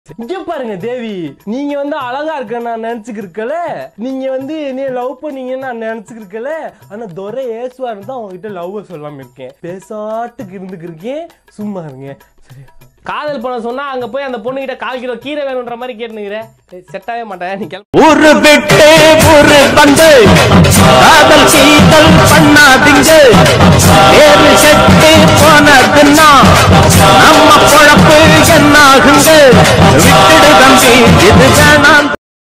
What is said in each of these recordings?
இங்க பாருங்க தேவி நீங்க வந்து அழகா இருக்க நான் நினைச்சுக்கிருக்கல நீங்க வந்து நீ லவ் பண்ணீங்கன்னு நான் நினைச்சுக்கிருக்கல ஆனா துரை ஏசுவா இருந்தா உங்ககிட்ட லவ் சொல்லாம இருக்கேன் பேசாட்டுக்கு இருந்துக்கிருக்கேன் சும்மா இருங்க சரி காதல் பண்ண சொன்னா அங்க போய் அந்த பொண்ணு கிட்ட கால் கிலோ கீரை வேணுன்ற மாதிரி கேட்டுனுங்கிற செட் ஆகவே மாட்டேன் நீ கிளம்பு ஊரு விட்டு ஊரு வந்து காதல் சீதல் பண்ணாதீங்க ஏறு செட்டு போனதுன்னா நம்ம பொழப்பு என்னாகுங்க விட்டுடு தம்பி இது வேணாம்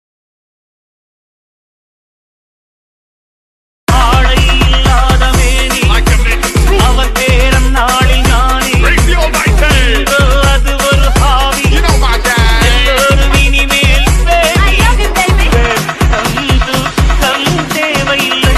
ஆளை இல்லாத மேனி அவர் பேரம் நாளி ஞானி இதோ அது ஒரு ஹாவி எல்லோரும் இனிமேல் பேணி தம் துக்கம் தேவையில்லை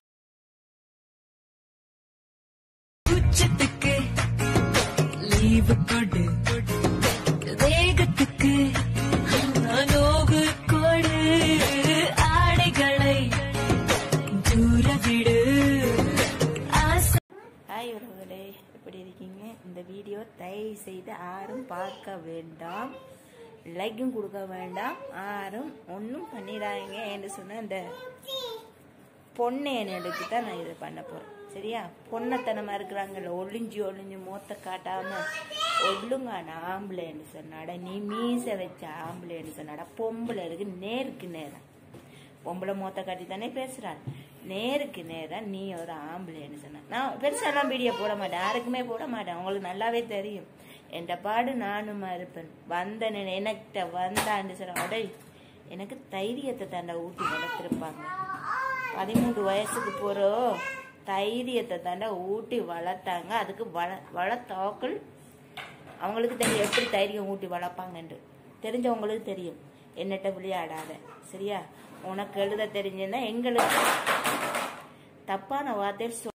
உச்சத்துக்கு லீவு கொடு வேகத்துக்கு நோவு கொடு ஆடைகளை தூர விடு ஆசை ஹாய் உறவுகளே எப்படி இருக்கீங்க இந்த வீடியோ தயவு செய்து யாரும் பார்க்க வேண்டாம் லைக்கும் கொடுக்க வேண்டாம் யாரும் ஒன்றும் பண்ணிடாதீங்க என்று சொன்ன இந்த பொண்ணேனுக்கு தான் நான் இதை பண்ண போகிறேன் சரியா பொண்ணத்தனமாக இருக்கிறாங்கல்ல ஒளிஞ்சு ஒளிஞ்சு மூத்த காட்டாம ஒழுங்கான ஆம்பளைன்னு சொன்னாடா நீ மீசை வச்ச ஆம்பளைன்னு சொன்னாடா பொம்பளை இருக்கு நேருக்கு நேரம் பொம்பளை மூத்த காட்டி தானே பேசுறாள் நேருக்கு நேரம் நீ ஒரு ஆம்பளைன்னு சொன்ன நான் பெருசாலாம் வீடியோ போட மாட்டேன் யாருக்குமே போட மாட்டேன் உங்களுக்கு நல்லாவே தெரியும் என்ற பாடு நானுமா இருப்பேன் வந்த எனக்கிட்ட வந்தான்னு சொன்ன உடனே எனக்கு தைரியத்தை தாண்டா ஊட்டி வளர்த்துருப்பாங்க பதிமூன்று வயசுக்கு போகிறோம் தைரியத்தை தாண்டா ஊட்டி வளர்த்தாங்க அதுக்கு வள வளர்த்தாக்கள் அவங்களுக்கு தெரியும் எப்படி தைரியம் ஊட்டி வளர்ப்பாங்கன்ட்டு தெரிஞ்சவங்களுக்கு தெரியும் என்னட்ட விளையாடாத சரியா உனக்கு எழுத தெரிஞ்சுன்னா எங்களுக்கு தப்பான வார்த்தையில் சொல்